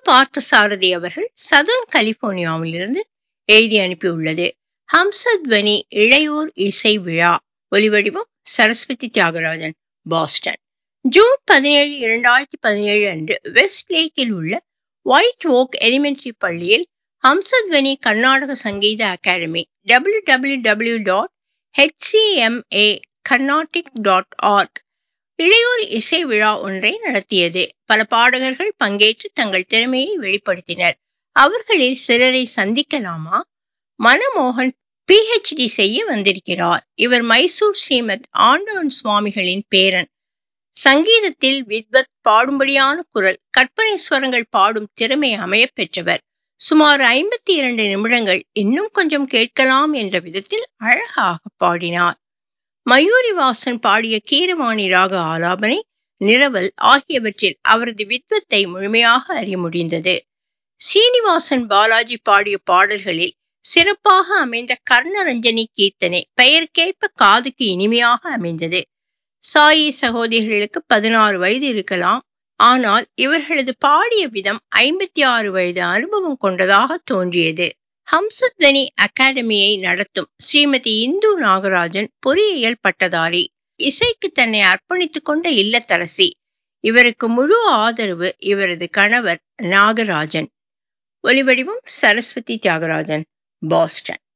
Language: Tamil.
பார்த்தசாரதி அவர்கள் சதர்ன் கலிபோர்னியாவிலிருந்து எழுதி அனுப்பியுள்ளது ஹம்சத்வனி இளையோர் இசை விழா ஒலிவடிவம் சரஸ்வதி தியாகராஜன் பாஸ்டன் ஜூன் பதினேழு இரண்டாயிரத்தி பதினேழு அன்று வெஸ்ட் லேக்கில் உள்ள ஒயிட் ஓக் எலிமெண்டரி பள்ளியில் Hamsadhwani Karnataka Sangeetha academy W W W dot HCMA carnatic dot org இளையோர் இசை விழா ஒன்றை நடத்தியது பல பாடகர்கள் பங்கேற்று தங்கள் திறமையை வெளிப்படுத்தினர் அவர்களில் சிலரை சந்திக்கலாமா மனமோகன் பிஹெச்டி செய்ய வந்திருக்கிறார் இவர் மைசூர் ஸ்ரீமத் ஆண்டவன் சுவாமிகளின் பேரன் சங்கீதத்தில் வித்வத் பாடும்படியான குரல் கற்பனை ஸ்வரங்கள் பாடும் திறமை அமைய பெற்றவர் சுமார் ஐம்பத்தி இரண்டு நிமிடங்கள் இன்னும் கொஞ்சம் கேட்கலாம் என்ற விதத்தில் அழகாக பாடினார் மயூரி வாசன் பாடிய கீரவாணி ராக ஆலாபனை நிரவல் ஆகியவற்றில் அவரது வித்வத்தை முழுமையாக அறிய முடிந்தது சீனிவாசன் பாலாஜி பாடிய பாடல்களில் சிறப்பாக அமைந்த கர்ணரஞ்சனி கீர்த்தனை பெயருக்கேற்ப காதுக்கு இனிமையாக அமைந்தது சாயி சகோதரிகளுக்கு பதினாறு வயது இருக்கலாம் ஆனால் இவர்களது பாடிய விதம் ஐம்பத்தி ஆறு வயது அனுபவம் கொண்டதாக தோன்றியது ஹம்சத்வனி அகாடமியை நடத்தும் ஸ்ரீமதி இந்து நாகராஜன் பொறியியல் பட்டதாரி இசைக்கு தன்னை அர்ப்பணித்துக் கொண்ட இல்லத்தரசி இவருக்கு முழு ஆதரவு இவரது கணவர் நாகராஜன் ஒலிவடிவம் சரஸ்வதி தியாகராஜன் பாஸ்டன்